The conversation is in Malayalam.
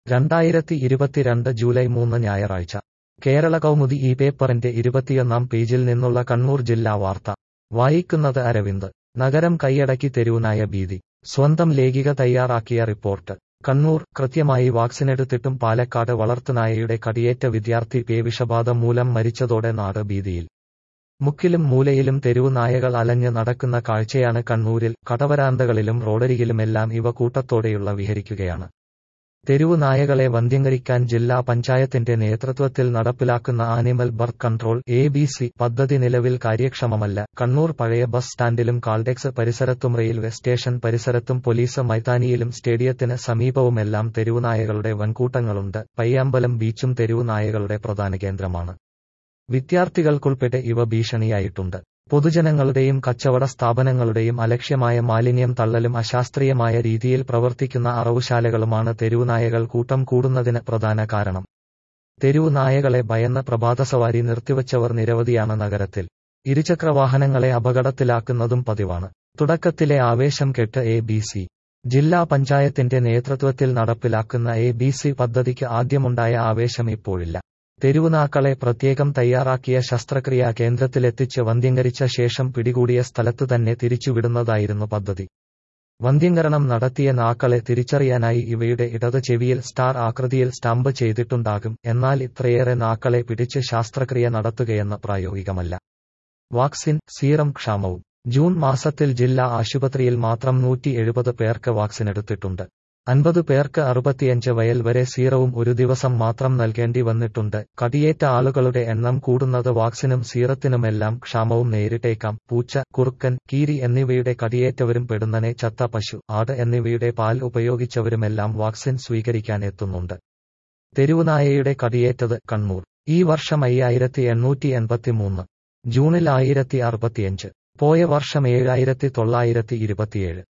രണ്ടായിരത്തി ഇരുപത്തിരണ്ട് ജൂലൈ മൂന്ന് ഞായറാഴ്ച കേരള കൗമുദി ഈ പേപ്പറിന്റെ ഇരുപത്തിയൊന്നാം പേജിൽ നിന്നുള്ള കണ്ണൂർ ജില്ലാ വാർത്ത വായിക്കുന്നത് അരവിന്ദ് നഗരം കൈയടക്കി തെരുവുനായ ഭീതി സ്വന്തം ലേഖിക തയ്യാറാക്കിയ റിപ്പോർട്ട് കണ്ണൂർ കൃത്യമായി വാക്സിനെടുത്തിട്ടും പാലക്കാട് വളർത്തുനായയുടെ കടിയേറ്റ വിദ്യാർത്ഥി പേവിഷബാധ മൂലം മരിച്ചതോടെ നാട് ഭീതിയിൽ മുക്കിലും മൂലയിലും തെരുവു നായകൾ അലഞ്ഞ് നടക്കുന്ന കാഴ്ചയാണ് കണ്ണൂരിൽ കടവരാന്തകളിലും റോഡരികിലുമെല്ലാം ഇവ കൂട്ടത്തോടെയുള്ള വിഹരിക്കുകയാണ് തെരുവു നായകളെ വന്ധ്യംകരിക്കാൻ ജില്ലാ പഞ്ചായത്തിന്റെ നേതൃത്വത്തിൽ നടപ്പിലാക്കുന്ന animal birth control A B C പദ്ധതി നിലവിൽ കാര്യക്ഷമമല്ല കണ്ണൂർ പഴയ ബസ് സ്റ്റാൻഡിലും കാൾഡെക്സ് പരിസരത്തും റെയിൽവേ സ്റ്റേഷൻ പരിസരത്തും പോലീസ് മൈതാനിയിലും സ്റ്റേഡിയത്തിന് സമീപവുമെല്ലാം തെരുവുനായകളുടെ വൻകൂട്ടങ്ങളുണ്ട് പയ്യാമ്പലം ബീച്ചും തെരുവുനായകളുടെ പ്രധാന കേന്ദ്രമാണ് വിദ്യാർത്ഥികൾക്കുൾപ്പെടെ ഇവ ഭീഷണിയായിട്ടുണ്ട് പൊതുജനങ്ങളുടെയും കച്ചവട സ്ഥാപനങ്ങളുടെയും അലക്ഷ്യമായ മാലിന്യം തള്ളലും അശാസ്ത്രീയമായ രീതിയിൽ പ്രവർത്തിക്കുന്ന അറവുശാലകളുമാണ് തെരുവുനായകൾ കൂട്ടം കൂടുന്നതിന് പ്രധാന കാരണം തെരുവുനായകളെ ഭയന്ന് പ്രഭാതസവാരി നിർത്തിവച്ചവർ നിരവധിയാണ് നഗരത്തിൽ ഇരുചക്രവാഹനങ്ങളെ അപകടത്തിലാക്കുന്നതും പതിവാണ് തുടക്കത്തിലെ ആവേശം കെട്ട് എ ബി സി ജില്ലാ പഞ്ചായത്തിന്റെ നേതൃത്വത്തിൽ നടപ്പിലാക്കുന്ന എ ബി സി പദ്ധതിക്ക് ആദ്യമുണ്ടായ ആവേശം ഇപ്പോഴില്ല തെരുവുനാക്കളെ പ്രത്യേകം തയ്യാറാക്കിയ ശസ്ത്രക്രിയാ കേന്ദ്രത്തിലെത്തിച്ച് വന്ധ്യംകരിച്ച ശേഷം പിടികൂടിയ സ്ഥലത്തു തന്നെ തിരിച്ചുവിടുന്നതായിരുന്നു പദ്ധതി വന്ധ്യംകരണം നടത്തിയ നാക്കളെ തിരിച്ചറിയാനായി ഇവയുടെ ഇടത് ചെവിയിൽ സ്റ്റാർ ആകൃതിയിൽ സ്റ്റാമ്പ് ചെയ്തിട്ടുണ്ടാകും എന്നാൽ ഇത്രയേറെ നാക്കളെ പിടിച്ച് ശാസ്ത്രക്രിയ നടത്തുകയെന്ന് പ്രായോഗികമല്ല വാക്സിൻ സീറം ക്ഷാമവും ജൂൺ മാസത്തിൽ ജില്ലാ ആശുപത്രിയിൽ മാത്രം നൂറ്റി എഴുപത് പേർക്ക് വാക്സിനെടുത്തിട്ടുണ്ട് അൻപത് പേർക്ക് അറുപത്തിയഞ്ച് വയൽ വരെ സീറവും ഒരു ദിവസം മാത്രം നൽകേണ്ടി വന്നിട്ടുണ്ട് കടിയേറ്റ ആളുകളുടെ എണ്ണം കൂടുന്നത് വാക്സിനും സീറത്തിനുമെല്ലാം ക്ഷാമവും നേരിട്ടേക്കാം പൂച്ച കുറുക്കൻ കീരി എന്നിവയുടെ കടിയേറ്റവരും പെടുന്നനെ ചത്ത പശു ആട് എന്നിവയുടെ പാൽ ഉപയോഗിച്ചവരുമെല്ലാം വാക്സിൻ സ്വീകരിക്കാൻ എത്തുന്നുണ്ട് തെരുവുനായയുടെ കടിയേറ്റത് കണ്ണൂർ ഈ വർഷം അയ്യായിരത്തി എണ്ണൂറ്റി എൺപത്തിമൂന്ന് ജൂണിൽ ആയിരത്തി അറുപത്തിയഞ്ച് പോയ വർഷം ഏഴായിരത്തി തൊള്ളായിരത്തി ഇരുപത്തിയേഴ്